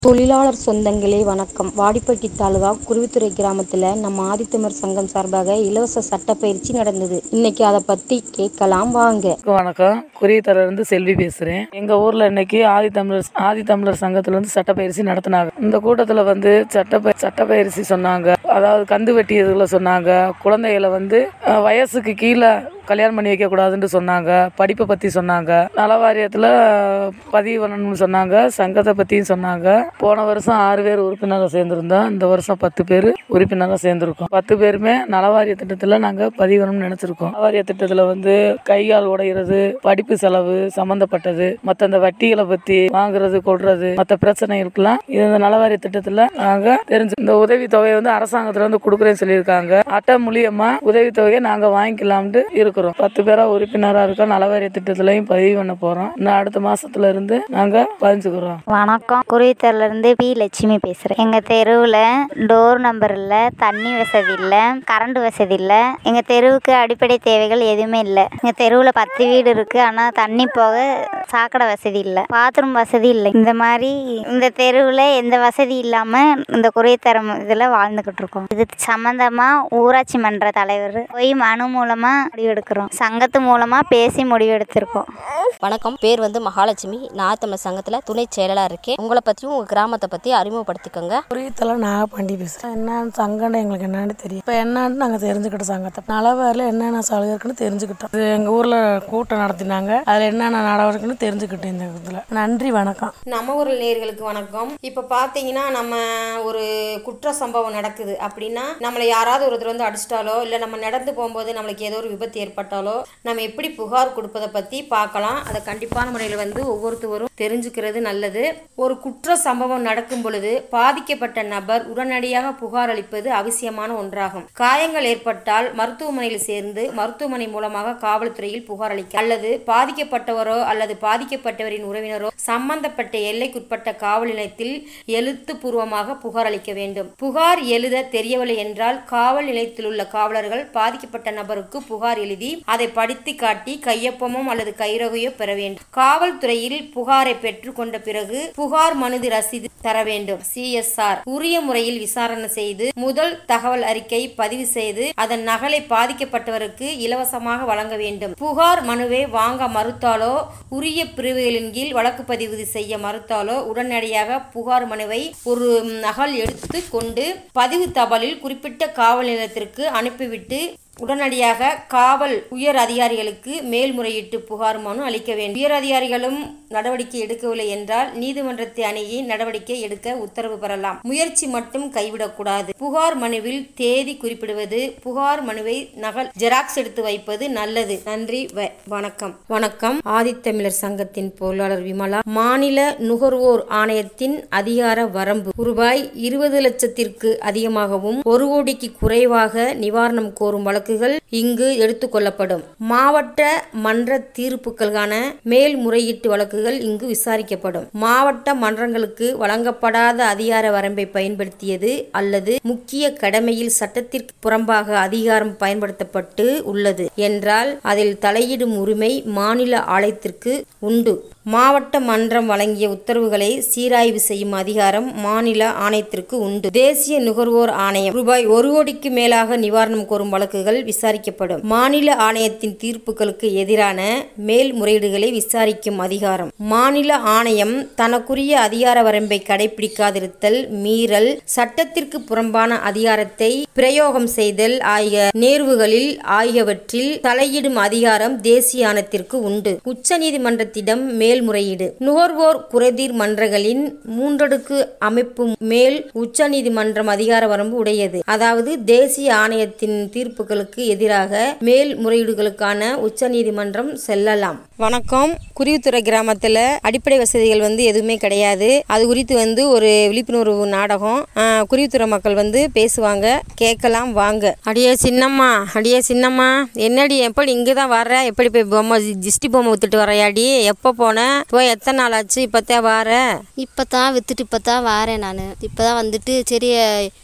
தொழிலாளர் சொந்தங்களே வணக்கம் வாடிப்பட்டி தாலுகா குருவித்துறை கிராமத்துல நம்ம ஆதித்தமிழர் சங்கம் சார்பாக இலவச சட்ட பயிற்சி நடந்தது இன்னைக்கு அதை பத்தி கேட்கலாம் வாங்க வணக்கம், வணக்கம் குறியத்தல இருந்து செல்வி பேசுறேன் எங்க ஊர்ல இன்னைக்கு ஆதி தமிழர் ஆதி தமிழர் சங்கத்துல இருந்து சட்டப்பயிற்சி நடத்தினாங்க இந்த கூட்டத்துல வந்து சட்ட சட்டப்பயிற்சி சொன்னாங்க அதாவது கந்து வெட்டியதுல சொன்னாங்க குழந்தைகளை வந்து அஹ், வயசுக்கு கீழே கல்யாணம் பண்ணி வைக்க கூடாதுன்னு சொன்னாங்க படிப்பை பத்தி சொன்னாங்க நலவாரியத்துல பதிவு பண்ணணும்னு சொன்னாங்க சங்கத்தை பத்தியும் சொன்னாங்க போன வருஷம் ஆறு பேர் உறுப்பினராக சேர்ந்திருந்தோம் இந்த வருஷம் பத்து பேர் உறுப்பினராக சேர்ந்திருக்கோம் பத்து பேருமே நலவாரிய திட்டத்துல நாங்க பதிவணும்னு நினைச்சிருக்கோம் நலவாரிய திட்டத்துல வந்து கை கால் உடைகிறது படிப்பு செலவு சம்பந்தப்பட்டது மத்த இந்த வட்டிகளை பத்தி வாங்குறது கொள்றது மத்த பிரச்சனைகளுக்கெல்லாம் இது இந்த நலவாரிய திட்டத்துல நாங்க தெரிஞ்சு இந்த உதவி தொகையை வந்து அரசாங்கத்துல வந்து கொடுக்குறேன்னு சொல்லியிருக்காங்க அட்டை மூலியமா உதவி தொகையை நாங்க வாங்கிக்கலாம்னு இருக்கிறோம் பத்து பேரா உறுப்பினரா இருக்கோம் நலவாரிய திட்டத்திலையும் பதிவு பண்ண போறோம் இன்னும் அடுத்த மாசத்துல இருந்து நாங்க பதிஞ்சுக்கிறோம் வணக்கம் குருவித்தூர்ல இருந்து பி லட்சுமி பேசுறேன் எங்க தெருவில் டோர் நம்பர் இல்ல தண்ணி வசதி இல்ல கரண்ட் வசதி இல்ல எங்க தெருவுக்கு அடிப்படை தேவைகள் எதுவுமே இல்ல எங்க தெருவில் பத்து வீடு இருக்கு ஆனா தண்ணி போக சாக்கடை வசதி இல்ல பாத்ரூம் வசதி இல்லை இந்த மாதிரி இந்த தெருவில் எந்த வசதி இல்லாம இந்த குறைத்தரம் இதுல வாழ்ந்துகிட்டு இருக்கோம் இது சம்பந்தமா ஊராட்சி மன்ற தலைவர் போய் மனு மூலமா முடிவெடுக்கிறோம் சங்கத்து மூலமா பேசி முடிவெடுத்திருக்கோம் வணக்கம் பேர் வந்து மகாலட்சுமி நான் தமிழ் சங்கத்தில் துணை செயலாளர் இருக்கேன் உங்களை பற்றியும் உங்கள் கிராமத்தை பற்றி அறிமுகப்படுத்திக்கோங்க புரியத்தெல்லாம் நாகப்பாண்டி பேசுகிறேன் என்னன்னு சங்கம்னு எங்களுக்கு என்னன்னு தெரியும் இப்போ என்னன்னு நாங்கள் தெரிஞ்சுக்கிட்டோம் சங்கத்தை நலவாரில் என்னென்ன சலுகை இருக்குன்னு தெரிஞ்சுக்கிட்டோம் இது எங்கள் ஊரில் கூட்டம் நடத்தினாங்க அதில் என்னென்ன நடவடிக்கை இருக்குன்னு தெரிஞ்சுக்கிட்டோம் இந்த இதில் நன்றி வணக்கம் நம்ம ஊர் நேர்களுக்கு வணக்கம் இப்போ பார்த்தீங்கன்னா நம்ம ஒரு குற்ற சம்பவம் நடக்குது அப்படின்னா நம்மளை யாராவது ஒருத்தர் வந்து அடிச்சிட்டாலோ இல்லை நம்ம நடந்து போகும்போது நம்மளுக்கு ஏதோ ஒரு விபத்து ஏற்பட்டாலோ நம்ம எப்படி புகார் கொடுப்பதை பற்றி பார்க்கலாம் அதை கண்டிப்பான முறையில் வந்து ஒவ்வொருத்தவரும் தெரிஞ்சுக்கிறது நல்லது ஒரு குற்ற சம்பவம் நடக்கும் பொழுது பாதிக்கப்பட்ட நபர் உடனடியாக புகார் அளிப்பது அவசியமான ஒன்றாகும் காயங்கள் ஏற்பட்டால் மருத்துவமனையில் சேர்ந்து மருத்துவமனை மூலமாக காவல்துறையில் புகார் அளிக்க அல்லது பாதிக்கப்பட்டவரோ அல்லது பாதிக்கப்பட்டவரின் உறவினரோ சம்பந்தப்பட்ட எல்லைக்குட்பட்ட காவல் நிலையத்தில் எழுத்துப்பூர்வமாக புகார் அளிக்க வேண்டும் புகார் எழுத தெரியவில்லை என்றால் காவல் நிலையத்தில் உள்ள காவலர்கள் பாதிக்கப்பட்ட நபருக்கு புகார் எழுதி அதை படித்து காட்டி கையொப்பமோ அல்லது கைரகையோ பெற வேண்டும் காவல்துறையில் புகாரை பெற்றுக்கொண்ட பிறகு புகார் மனுதி ரசீது தர வேண்டும் சிஎஸ்ஆர் உரிய முறையில் விசாரணை செய்து முதல் தகவல் அறிக்கை பதிவு செய்து அதன் நகலை பாதிக்கப்பட்டவருக்கு இலவசமாக வழங்க வேண்டும் புகார் மனுவை வாங்க மறுத்தாலோ உரிய பிரிவுகளின் கீழ் வழக்கு பதிவு செய்ய மறுத்தாலோ உடனடியாக புகார் மனுவை ஒரு நகல் எடுத்து கொண்டு பதிவு தபாலில் குறிப்பிட்ட காவல் நிலையத்திற்கு அனுப்பிவிட்டு உடனடியாக காவல் உயர் அதிகாரிகளுக்கு மேல்முறையீட்டு புகார் மனு அளிக்க வேண்டும் உயர் அதிகாரிகளும் நடவடிக்கை எடுக்கவில்லை என்றால் நீதிமன்றத்தை அணுகி நடவடிக்கை எடுக்க உத்தரவு பெறலாம் முயற்சி மட்டும் கைவிடக்கூடாது புகார் மனுவில் தேதி குறிப்பிடுவது புகார் மனுவை நகல் ஜெராக்ஸ் எடுத்து வைப்பது நல்லது நன்றி வ- வணக்கம் வணக்கம் ஆதித்தமிழர் சங்கத்தின் பொருளாளர் விமலா மாநில நுகர்வோர் ஆணையத்தின் அதிகார வரம்பு ரூபாய் இருபது லட்சத்திற்கு அதிகமாகவும் ஒரு கோடிக்கு குறைவாக நிவாரணம் கோரும் வழக்குகள் இங்கு எடுத்துக்கொள்ளப்படும் மாவட்ட மன்ற தீர்ப்புகளுக்கான மேல்முறையீட்டு வழக்குகள் இங்கு விசாரிக்கப்படும் மாவட்ட மன்றங்களுக்கு வழங்கப்படாத அதிகார வரம்பை பயன்படுத்தியது அல்லது முக்கிய கடமையில் சட்டத்திற்கு புறம்பாக அதிகாரம் பயன்படுத்தப்பட்டு உள்ளது என்றால் அதில் தலையிடும் உரிமை மாநில ஆலயத்திற்கு உண்டு மாவட்ட மன்றம் வழங்கிய உத்தரவுகளை சீராய்வு செய்யும் அதிகாரம் மாநில ஆணையத்திற்கு உண்டு தேசிய நுகர்வோர் ஆணையம் ரூபாய் ஒரு கோடிக்கு மேலாக நிவாரணம் கோரும் வழக்குகள் விசாரிக்கப்படும் மாநில ஆணையத்தின் தீர்ப்புகளுக்கு எதிரான மேல்முறையீடுகளை விசாரிக்கும் அதிகாரம் மாநில ஆணையம் தனக்குரிய அதிகார வரம்பை கடைபிடிக்காதிருத்தல் மீறல் சட்டத்திற்கு புறம்பான அதிகாரத்தை பிரயோகம் செய்தல் ஆகிய நேர்வுகளில் ஆகியவற்றில் தலையிடும் அதிகாரம் தேசிய ஆணையத்திற்கு உண்டு உச்சநீதிமன்றத்திடம் மேல்முறையீடு நுகர்வோர் குறைதீர் மன்றங்களின் மூன்றடுக்கு அமைப்பு மேல் உச்சநீதிமன்றம் அதிகார வரம்பு உடையது அதாவது தேசிய ஆணையத்தின் தீர்ப்புகளுக்கு எதிராக மேல்முறையீடுகளுக்கான உச்சநீதிமன்றம் செல்லலாம் வணக்கம் குருவித்துறை கிராமத்தில் அடிப்படை வசதிகள் வந்து எதுவுமே கிடையாது அது குறித்து வந்து ஒரு விழிப்புணர்வு நாடகம் ஆஹ், குருவித்துறை மக்கள் வந்து பேசுவாங்க கேட்கலாம் வாங்க அடியே சின்னம்மா அடியே சின்னம்மா என்னடி எப்படி இங்கே தான் வர்ற எப்படி போய் பொம்மை ஜிஸ்டி பொம்மை வித்துட்டு வரையாடி எப்போ போன போய் எத்தனை நாள் ஆச்சு இப்போத்தான் வர இப்போ தான் விற்றுட்டு இப்போ தான் வாரேன் நான் இப்போ தான் வந்துட்டு சரி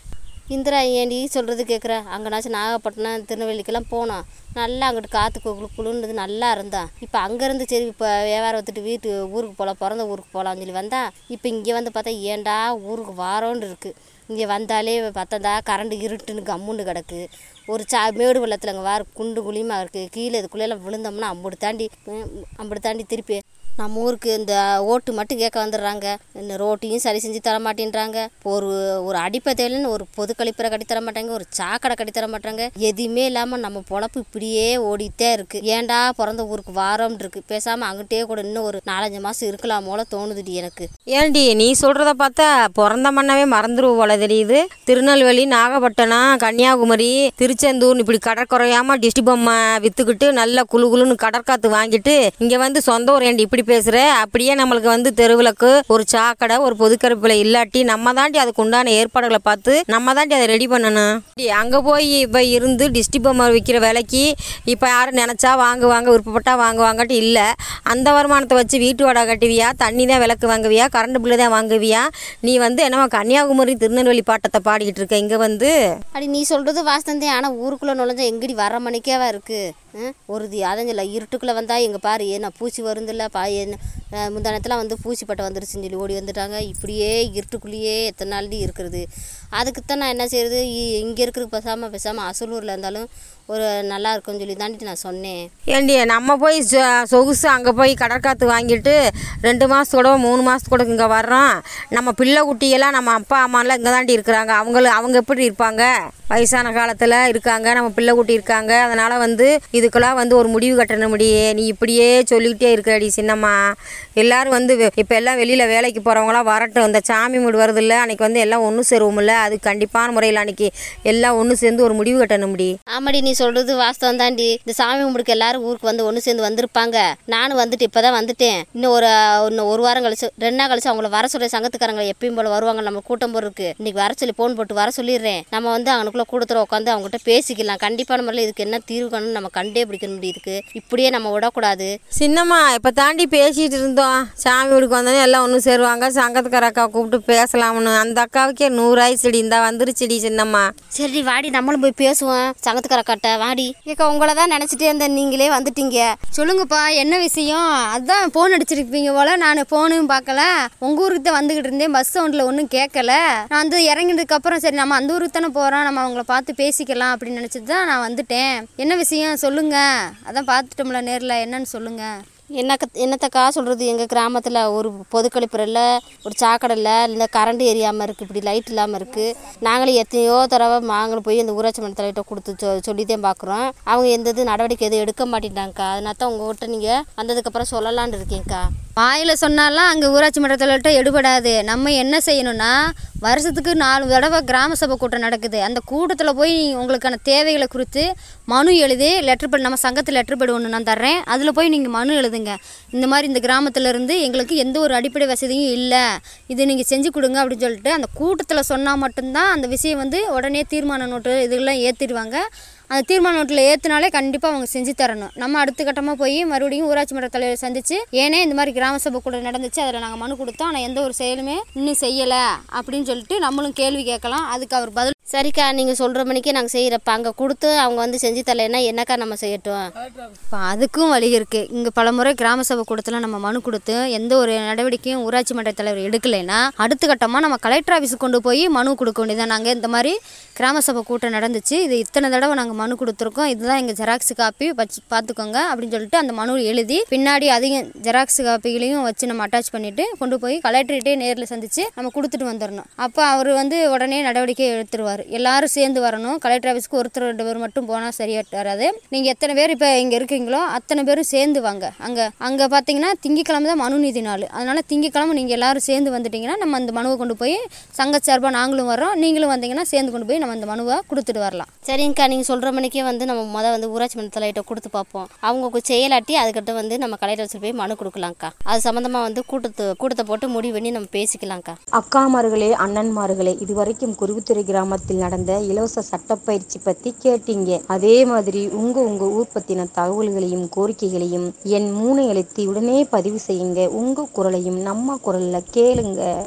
இந்திரா ஏண்டி சொல்கிறது கேட்குற அங்கேனாச்சும் நாகப்பட்டினம் திருநெல்வேலிக்கெல்லாம் போனோம் நல்லா அங்கிட்டு காற்று குளு குளுன்றது நல்லா இருந்தான் இப்போ அங்கேருந்து சரி இப்போ வியாபாரம் வந்துட்டு வீட்டு ஊருக்கு போகலாம் பிறந்த ஊருக்கு போகலான்னு சொல்லி வந்தா இப்போ இங்கே வந்து பார்த்தா ஏன்டா ஊருக்கு வாரோன்னு இருக்குது இங்கே வந்தாலே பார்த்தா கரண்ட் இருட்டுன்னு கம்முன்னு கிடக்கு ஒரு சா மேடு வெள்ளத்தில் அங்கே வார குண்டு குழியுமா இருக்குது கீழே இதுக்குள்ளேலாம் விழுந்தோம்னா அம்புடு தாண்டி ம், அம்புடு தாண்டி திருப்பி நம்ம ஊருக்கு இந்த ஓட்டு மட்டும் கேட்க வந்துடுறாங்க இந்த ரோட்டையும் சரி செஞ்சு தர மாட்டேன்றாங்க இப்போ ஒரு ஒரு அடிப்படையிலன்னு ஒரு பொது கழிப்பறை கட்டி தர மாட்டாங்க ஒரு சாக்கடை கட்டி தர மாட்டாங்க எதுவுமே இல்லாமல் நம்ம பொழப்பு இப்படியே ஓடிட்டே இருக்கு ஏன்டா பிறந்த ஊருக்கு வாரோம்னு இருக்கு பேசாமல் அங்கிட்டே கூட இன்னும் ஒரு நாலஞ்சு மாதம் இருக்கலாம் போல தோணுதுடி எனக்கு ஏண்டி நீ சொல்கிறத பார்த்தா பிறந்த மண்ணவே மறந்துடுவோம் போல தெரியுது திருநெல்வேலி நாகப்பட்டினம் கன்னியாகுமரி திருச்செந்தூர் இப்படி கடற்கரையாமல் டிஸ்டி பொம்மை விற்றுக்கிட்டு நல்ல குளு குளுன்னு கடற்காத்து வாங்கிட்டு இங்கே வந்து சொந்த ஊர் ஏண்டி இப்படி பேசுகிற அப்படியே நம்மளுக்கு வந்து தெருவிளக்கு ஒரு சாக்கடை ஒரு பொதுக்கருப்பில் இல்லாட்டி நம்ம தாண்டி அதுக்கு உண்டான ஏற்பாடுகளை பார்த்து நம்ம தாண்டி அதை ரெடி பண்ணணும் அங்கே போய் இப்போ இருந்து டிஸ்டி பொம்மை விற்கிற விலைக்கு இப்போ யாரும் நினச்சா வாங்குவாங்க விருப்பப்பட்டா வாங்குவாங்கட்டு இல்லை அந்த வருமானத்தை வச்சு வீட்டு வாடகை கட்டுவியா தண்ணி தான் விளக்கு வாங்குவியா கரண்ட் பில்லு தான் வாங்குவியா நீ வந்து என்னவா கன்னியாகுமரி திருநெல்வேலி பாட்டத்தை பாடிக்கிட்டு இருக்க இங்கே வந்து அடி நீ சொல்கிறது வாஸ்தந்தே ஆனால் ஊருக்குள்ளே நுழைஞ்சா எங்கடி வர மணிக்கேவா இருக்குது ஒருதி அதான் சொல்ல இருட்டுக்குள்ளே வந்தால் எங்கள் பாரு என்ன பூச்சி வருந்தில்ல பா என்ன முந்தானத்தில் வந்து பூச்சி பட்டை வந்துருச்சுன்னு சொல்லி ஓடி வந்துட்டாங்க இப்படியே இருட்டுக்குள்ளேயே எத்தனை நாள்டி இருக்கிறது அதுக்குத்தான் நான் என்ன செய்யறது இங்கே இருக்கிறது பேசாமல் பேசாமல் அசலூரில் இருந்தாலும் ஒரு நல்லா இருக்கும்னு சொல்லி தாண்டி நான் சொன்னேன் ஏண்டி நம்ம போய் சொ- சொகுசு அங்கே போய் கடற்காத்து வாங்கிட்டு ரெண்டு மாதத்தோட மூணு மாதத்தோட இங்கே வர்றோம் நம்ம பிள்ளை குட்டியெல்லாம் நம்ம அப்பா அம்மாலாம் இங்கே தாண்டி இருக்கிறாங்க அவங்கள அவங்க எப்படி இருப்பாங்க வயசான காலத்தில் இருக்காங்க நம்ம பிள்ளை குட்டி இருக்காங்க அதனால் வந்து இதுக்கெல்லாம் வந்து ஒரு முடிவு கட்டணும் முடியே நீ இப்படியே சொல்லிக்கிட்டே இருக்கிறடி சின்னம்மா எல்லாரும் வந்து இப்போ எல்லாம் வெளியில் வேலைக்கு போகிறவங்களாம் வரட்டும் இந்த சாமி மூடு வருதில்ல அன்னைக்கு வந்து எல்லாம் ஒன்று சேருவோம்ல அது கண்டிப்பான முறையில் அன்னைக்கு எல்லாம் ஒன்று சேர்ந்து ஒரு முடிவு கட்டணும் முடி ஆமாடி நீ சொல்கிறது வாஸ்தவம் தாண்டி இந்த சாமி கும்பிடுக்க எல்லாரும் ஊருக்கு வந்து ஒன்று சேர்ந்து வந்திருப்பாங்க நானும் வந்துட்டு இப்போ தான் வந்துட்டேன் இன்னும் ஒரு இன்னும் ஒரு வாரம் கழிச்சு ரெண்டு நாள் கழிச்சு அவங்கள வர சொல்லி சங்கத்துக்காரங்க எப்பயும் போல வருவாங்க நம்ம கூட்டம் போறதுக்கு இன்னைக்கு வர சொல்லி ஃபோன் போட்டு வர சொல்லிடுறேன் நம்ம வந்து அவனுக்குள்ள கூட்டத்தில் உட்காந்து அவங்ககிட்ட பேசிக்கலாம் கண்டிப்பான முறையில் இதுக்கு என்ன தீர்வு காணும்னு நம்ம கண்டே பிடிக்க முடியும் இதுக்கு இப்படியே நம்ம விடக்கூடாது சின்னம்மா இப்போ தாண்டி பேசிகிட்டு இருந்தோம் சாமி வீடுக்கு வந்தோடனே எல்லாம் ஒன்று சேருவாங்க சங்கத்துக்கார அக்கா கூப்பிட்டு பேசலாம்னு அந்த அக்காவுக்கே நூறாயிடுச்சுடி இந்தா வந்துருச்சுடி சின்னம்மா சரி வாடி நம்மளும் போய் பேசுவோம் சங்கத்துக்கார அக்காட்ட வாடி ஏக்கா உங்களை தான் நினச்சிட்டே இருந்தேன் நீங்களே வந்துட்டீங்க சொல்லுங்கப்பா என்ன விஷயம் அதான் ஃபோன் அடிச்சிருப்பீங்க போல நான் ஃபோனும் பார்க்கல உங்கள் ஊருக்கு தான் வந்துக்கிட்டு இருந்தேன் பஸ் சவுண்டில் ஒன்றும் கேட்கல நான் வந்து இறங்கினதுக்கு அப்புறம் சரி நம்ம அந்த ஊருக்கு தானே போகிறோம் நம்ம அவங்கள பார்த்து பேசிக்கலாம் அப்படின்னு நினச்சிட்டு தான் நான் வந்துட்டேன் என்ன விஷயம் சொல்லுங்க அதான் பார்த்துட்டோம்ல நேரில் என்னன்னு சொல்லுங்க என்னக்க என்னத்தக்கா சொல்கிறது எங்கள் கிராமத்தில் ஒரு பொது கழிப்பறையில் ஒரு சாக்கடை இல்லை இல்லை கரண்ட் எரியாமல் இருக்குது இப்படி லைட் இல்லாமல் இருக்குது நாங்களும் எத்தனையோ தடவை நாங்களும் போய் அந்த ஊராட்சி மன்ற தலைவர்கிட்ட கொடுத்து சொ சொல்லி தான் பார்க்குறோம் அவங்க எந்த இது நடவடிக்கை எதுவும் எடுக்க மாட்டேங்கிறாங்கக்கா அதனால தான் உங்கள்கிட்ட நீங்கள் வந்ததுக்கப்புறம் சொல்லலான்னு இருக்கேங்க்கா வாயில் சொன்னாலாம் அங்கே ஊராட்சி மன்றத்தில் எடுபடாது நம்ம என்ன செய்யணும்னா வருஷத்துக்கு நாலு தடவை கிராம சபை கூட்டம் நடக்குது அந்த கூட்டத்தில் போய் உங்களுக்கான தேவைகளை குறித்து மனு எழுதி லெட்டர் பேட் நம்ம சங்கத்தில் லெட்டர் பேட் ஒன்று நான் தர்றேன் அதில் போய் நீங்கள் மனு எழுதுங்க இந்த மாதிரி இந்த கிராமத்துல இருந்து எங்களுக்கு எந்த ஒரு அடிப்படை வசதியும் இல்லை இது நீங்கள் செஞ்சு கொடுங்க அப்படின்னு சொல்லிட்டு அந்த கூட்டத்தில் சொன்னால் மட்டும்தான் அந்த விஷயம் வந்து உடனே தீர்மான நோட்டு இதெல்லாம் ஏற்றிடுவாங்க அந்த தீர்மான நோட்டில் ஏற்றுனாலே கண்டிப்பாக அவங்க செஞ்சு தரணும் நம்ம அடுத்த கட்டமாக போய் மறுபடியும் ஊராட்சி மன்ற தலைவரை சந்திச்சு ஏனே இந்த மாதிரி கிராம சபை கூட நடந்துச்சு அதில் நாங்கள் மனு கொடுத்தோம் ஆனால் எந்த ஒரு செயலுமே இன்னும் செய்யலை அப்படின்னு சொல்லிட்டு நம்மளும் கேள்வி கேட்கலாம் அதுக்கு அவர் பதில் சரிக்கா நீங்கள் சொல்கிற மணிக்கே நாங்கள் செய்கிறப்ப அங்கே கொடுத்து அவங்க வந்து செஞ்சு தரலைன்னா என்னக்கா நம்ம செய்யட்டும் இப்போ அதுக்கும் வழி இருக்குது இங்கே பலமுறை கிராம சபை கூட்டத்தில் நம்ம மனு கொடுத்து எந்த ஒரு நடவடிக்கையும் ஊராட்சி மன்ற தலைவர் எடுக்கலைன்னா அடுத்த கட்டமாக நம்ம கலெக்டர் ஆஃபீஸுக்கு கொண்டு போய் மனு கொடுக்க வேண்டியதான் நாங்கள் இந்த மாதிரி கிராம சபை கூட்டம் நடந்துச்சு இது இத்தனை தடவை நாங்கள் மனு கொடுத்துருக்கோம் இதுதான் எங்கள் ஜெராக்ஸ் காப்பி வச்சு பார்த்துக்கோங்க அப்படின்னு சொல்லிட்டு அந்த மனு எழுதி பின்னாடி அதிகம் ஜெராக்ஸ் காப்பிகளையும் வச்சு நம்ம அட்டாச் பண்ணிட்டு கொண்டு போய் கலெக்டர்கிட்டே நேரில் சந்திச்சு நம்ம கொடுத்துட்டு வந்துடணும் அப்போ அவர் வந்து உடனே நடவடிக்கை எடுத்துருவார் எல்லாரும் சேர்ந்து வரணும் கலெக்டர் ஆஃபீஸ்க்கு ஒருத்தர் ரெண்டு பேர் மட்டும் போனால் சரியா வராது நீங்கள் எத்தனை பேர் இப்போ இங்கே இருக்கீங்களோ அத்தனை பேரும் சேர்ந்து வாங்க அங்கே அங்கே பார்த்தீங்கன்னா திங்கக்கிழமை தான் மனு நீதி நாள் அதனால் திங்கக்கிழமை நீங்கள் எல்லாரும் சேர்ந்து வந்துட்டீங்கன்னா நம்ம அந்த மனுவை கொண்டு போய் சங்க சார்பாக நாங்களும் வரோம் நீங்களும் வந்தீங்கன்னா சேர்ந்து கொண்டு போய் நம்ம அந்த மனுவை கொடுத்துட்டு வரலாம் சரிங்கக்கா நீங்கள் சொல்கிற மணிக்கே வந்து நம்ம மொதல் வந்து ஊராட்சி மன்ற தலைவர்கிட்ட கொடுத்து பார்ப்போம் அவங்க கு- செயலாட்டி அதுக்கிட்ட வந்து நம்ம கலெக்டர் போய் மனு கொடுக்கலாம்க்கா அது சம்மந்தமாக வந்து கூட்டத்து கூட்டத்தை போட்டு முடிவு பண்ணி நம்ம பேசிக்கலாம்க்கா அக்காமார்களே அண்ணன்மார்களே இதுவரைக்கும் குருவித்துறை கிராமத்தில் நடந்த இலவச சட்டப்பயிற்சி பத்தி கேட்டீங்க அதே மாதிரி உங்க உங்க ஊர் பத்தின தகவல்களையும் கோரிக்கைகளையும் என் மூணு எழுத்தி உடனே பதிவு செய்யுங்க உங்க குரலையும் நம்ம குரல்ல கேளுங்க